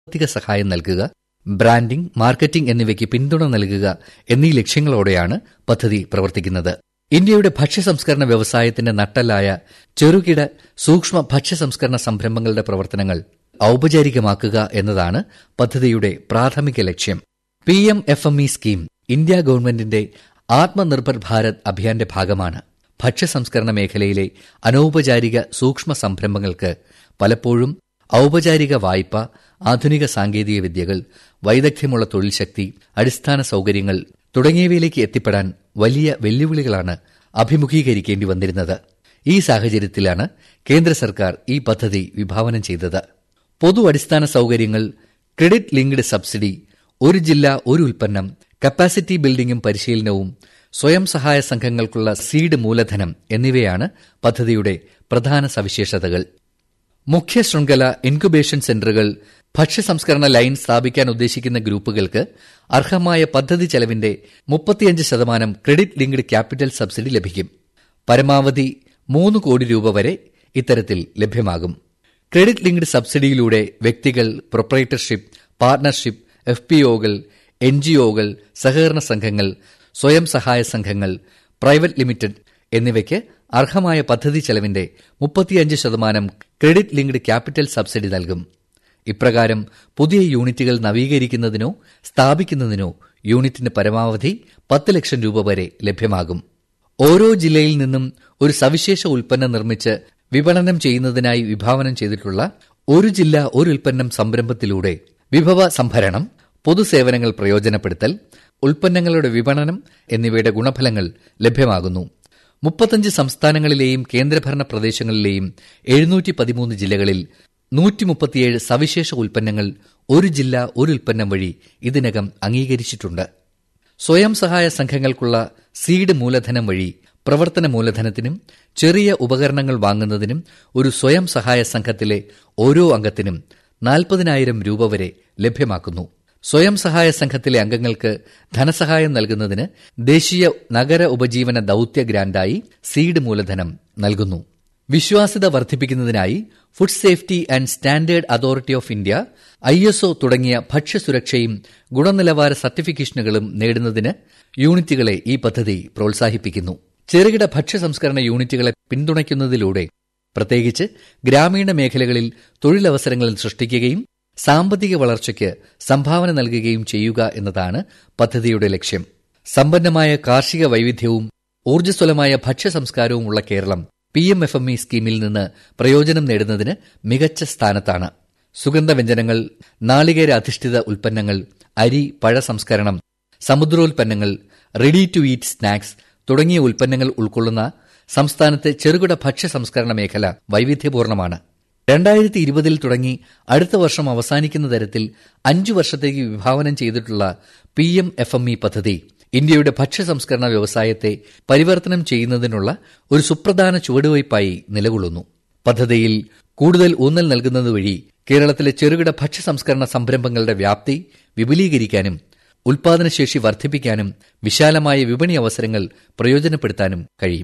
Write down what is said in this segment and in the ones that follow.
സാമ്പത്തിക സഹായം നൽകുക ബ്രാൻഡിംഗ് മാർക്കറ്റിംഗ് എന്നിവയ്ക്ക് പിന്തുണ നൽകുക എന്നീ ലക്ഷ്യങ്ങളോടെയാണ് പദ്ധതി പ്രവർത്തിക്കുന്നത് ഇന്ത്യയുടെ ഭക്ഷ്യ സംസ്കരണ വ്യവസായത്തിന്റെ നട്ടലായ ചെറുകിട സൂക്ഷ്മ ഭക്ഷ്യ സംസ്കരണ സംരംഭങ്ങളുടെ പ്രവർത്തനങ്ങൾ ഔപചാരികമാക്കുക എന്നതാണ് പദ്ധതിയുടെ പ്രാഥമിക ലക്ഷ്യം P M F M E scheme India ഗവൺമെന്റിന്റെ ആത്മനിർഭർ ഭാരത് അഭിയാന്റെ ഭാഗമാണ് ഭക്ഷ്യ സംസ്കരണ മേഖലയിലെ അനൌപചാരിക സൂക്ഷ്മ സംരംഭങ്ങൾക്ക് പലപ്പോഴും ഔപചാരിക വായ്പ ആധുനിക സാങ്കേതിക വിദ്യകൾ വൈദഗ്ധ്യമുള്ള തൊഴിൽ ശക്തി അടിസ്ഥാന സൌകര്യങ്ങൾ തുടങ്ങിയവയിലേക്ക് എത്തിപ്പെടാൻ വലിയ വെല്ലുവിളികളാണ് അഭിമുഖീകരിക്കേണ്ടി വന്നിരുന്നത് ഈ സാഹചര്യത്തിലാണ് കേന്ദ്ര സർക്കാർ ഈ പദ്ധതി വിഭാവനം ചെയ്തത് പൊതു അടിസ്ഥാന സൌകര്യങ്ങൾ ക്രെഡിറ്റ് ലിങ്ക്ഡ് സബ്സിഡി ഒരു ജില്ല ഒരു ഉൽപ്പന്നം കപ്പാസിറ്റി ബിൽഡിംഗും പരിശീലനവും സ്വയം സഹായ സംഘങ്ങൾക്കുള്ള സീഡ് മൂലധനം എന്നിവയാണ് പദ്ധതിയുടെ പ്രധാന സവിശേഷതകൾ മുഖ്യ ശൃംഖല ഇൻക്യുബേഷൻ സെന്ററുകൾ ഭക്ഷ്യ സംസ്കരണ ലൈൻ സ്ഥാപിക്കാൻ ഉദ്ദേശിക്കുന്ന ഗ്രൂപ്പുകൾക്ക് അർഹമായ പദ്ധതി ചെലവിന്റെ മുപ്പത്തിയഞ്ച് ശതമാനം ക്രെഡിറ്റ് ലിങ്ക്ഡ് ക്യാപിറ്റൽ സബ്സിഡി ലഭിക്കും പരമാവധി മൂന്ന് കോടി രൂപ വരെ ഇത്തരത്തിൽ ലഭ്യമാകും ക്രെഡിറ്റ് ലിങ്ക്ഡ് സബ്സിഡിയിലൂടെ വ്യക്തികൾ പ്രൊപ്പറേറ്റർഷിപ്പ് പാർട്ണർഷിപ്പ് എഫ് പി ഒകൾ എൻ ജി ഒകൾ സഹകരണ സംഘങ്ങൾ സ്വയം സഹായ സംഘങ്ങൾ പ്രൈവറ്റ് ലിമിറ്റഡ് എന്നിവയ്ക്ക് അർഹമായ പദ്ധതി ചെലവിന്റെ മുപ്പത്തിയഞ്ച് ശതമാനം ക്രെഡിറ്റ് ലിങ്ക്ഡ് ക്യാപിറ്റൽ സബ്സിഡി നൽകും ഇപ്രകാരം പുതിയ യൂണിറ്റുകൾ നവീകരിക്കുന്നതിനോ സ്ഥാപിക്കുന്നതിനോ യൂണിറ്റിന് പരമാവധി പത്ത് ലക്ഷം രൂപ വരെ ലഭ്യമാകും ഓരോ ജില്ലയിൽ നിന്നും ഒരു സവിശേഷ ഉൽപ്പന്നം നിർമ്മിച്ച് വിപണനം ചെയ്യുന്നതിനായി വിഭാവനം ചെയ്തിട്ടുള്ള ഒരു ജില്ല ഒരു ഉൽപ്പന്നം സംരംഭത്തിലൂടെ വിഭവ സംഭരണം പൊതുസേവനങ്ങൾ പ്രയോജനപ്പെടുത്തൽ ഉൽപ്പന്നങ്ങളുടെ വിപണനം എന്നിവയുടെ ഗുണഫലങ്ങൾ ലഭ്യമാകുന്നു മുപ്പത്തഞ്ച് സംസ്ഥാനങ്ങളിലെയും കേന്ദ്രഭരണ പ്രദേശങ്ങളിലെയും എഴുന്നൂറ്റി പതിമൂന്ന് ജില്ലകളിൽ നൂറ്റി മുപ്പത്തിയേഴ് സവിശേഷ ഉൽപ്പന്നങ്ങൾ ഒരു ജില്ല ഒരു ഉൽപ്പന്നം വഴി ഇതിനകം അംഗീകരിച്ചിട്ടുണ്ട് സ്വയം സഹായ സംഘങ്ങൾക്കുള്ള സീഡ് മൂലധനം വഴി പ്രവർത്തന മൂലധനത്തിനും ചെറിയ ഉപകരണങ്ങൾ വാങ്ങുന്നതിനും ഒരു സ്വയം സഹായ സംഘത്തിലെ ഓരോ അംഗത്തിനും നാൽപ്പതിനായിരം രൂപ വരെ ലഭ്യമാക്കുന്നു സ്വയം സഹായ സംഘത്തിലെ അംഗങ്ങൾക്ക് ധനസഹായം നൽകുന്നതിന് ദേശീയ നഗര ഉപജീവന ദൌത്യ ഗ്രാന്റായി സീഡ് മൂലധനം നൽകുന്നു വിശ്വാസ്യത വർദ്ധിപ്പിക്കുന്നതിനായി food safety and standard authority of India I S O തുടങ്ങിയ ഭക്ഷ്യസുരക്ഷയും ഗുണനിലവാര സർട്ടിഫിക്കേഷനുകളും നേടുന്നതിന് യൂണിറ്റുകളെ ഈ പദ്ധതി പ്രോത്സാഹിപ്പിക്കുന്നു ചെറുകിട ഭക്ഷ്യ സംസ്കരണ യൂണിറ്റുകളെ പിന്തുണയ്ക്കുന്നതിലൂടെ പ്രത്യേകിച്ച് ഗ്രാമീണ മേഖലകളിൽ തൊഴിലവസരങ്ങൾ സൃഷ്ടിക്കുകയും സാമ്പത്തിക വളർച്ചയ്ക്ക് സംഭാവന നൽകുകയും ചെയ്യുക എന്നതാണ് പദ്ധതിയുടെ ലക്ഷ്യം സമ്പന്നമായ കാർഷിക വൈവിധ്യവും ഊർജ്ജസ്വലമായ ഭക്ഷ്യ സംസ്കാരവും ഉള്ള Keralam P M F M E സ്കീമിൽ നിന്ന് പ്രയോജനം നേടുന്നതിന് മികച്ച സ്ഥാനത്താണ് സുഗന്ധവ്യഞ്ജനങ്ങൾ നാളികേര അധിഷ്ഠിത ഉൽപ്പന്നങ്ങൾ അരി പഴ സംസ്കരണം സമുദ്രോൽപ്പന്നങ്ങൾ റെഡി ടു ഈറ്റ് സ്നാക്സ് തുടങ്ങിയ ഉൽപ്പന്നങ്ങൾ ഉൾക്കൊള്ളുന്ന സംസ്ഥാനത്തെ ചെറുകിട ഭക്ഷ്യ സംസ്കരണ മേഖല വൈവിധ്യപൂർണ്ണമാണ് രണ്ടായിരത്തി ഇരുപതിൽ തുടങ്ങി അടുത്ത വർഷം അവസാനിക്കുന്ന തരത്തിൽ അഞ്ചു വർഷത്തേക്ക് വിഭാവനം ചെയ്തിട്ടുള്ള P M F M E പദ്ധതി ഇന്ത്യയുടെ ഭക്ഷ്യ സംസ്കരണ വ്യവസായത്തെ പരിവർത്തനം ചെയ്യുന്നതിനുള്ള ഒരു സുപ്രധാന ചുവടുവയ്പായി നിലകൊള്ളുന്നു പദ്ധതിയിൽ കൂടുതൽ ഊന്നൽ നൽകുന്നത് വഴി കേരളത്തിലെ ചെറുകിട ഭക്ഷ്യ സംസ്കരണ സംരംഭങ്ങളുടെ വ്യാപ്തി വിപുലീകരിക്കാനും ഉൽപാദനശേഷി വർദ്ധിപ്പിക്കാനും വിശാലമായ വിപണി അവസരങ്ങൾ പ്രയോജനപ്പെടുത്താനും കഴിയും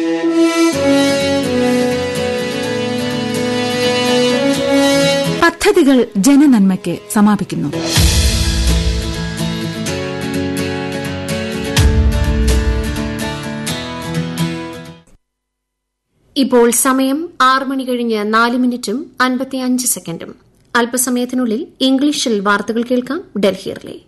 പദ്ധതികൾ ജനനന്മയ്ക്ക് സമാപിക്കുന്നു ഇപ്പോൾ സമയം ആറ് മണി കഴിഞ്ഞ് നാല് മിനിറ്റും അൻപത്തിയഞ്ച് സെക്കൻഡും അല്പസമയത്തിനുള്ളിൽ ഇംഗ്ലീഷിൽ വാർത്തകൾ കേൾക്കാം ഡൽഹിയിലെ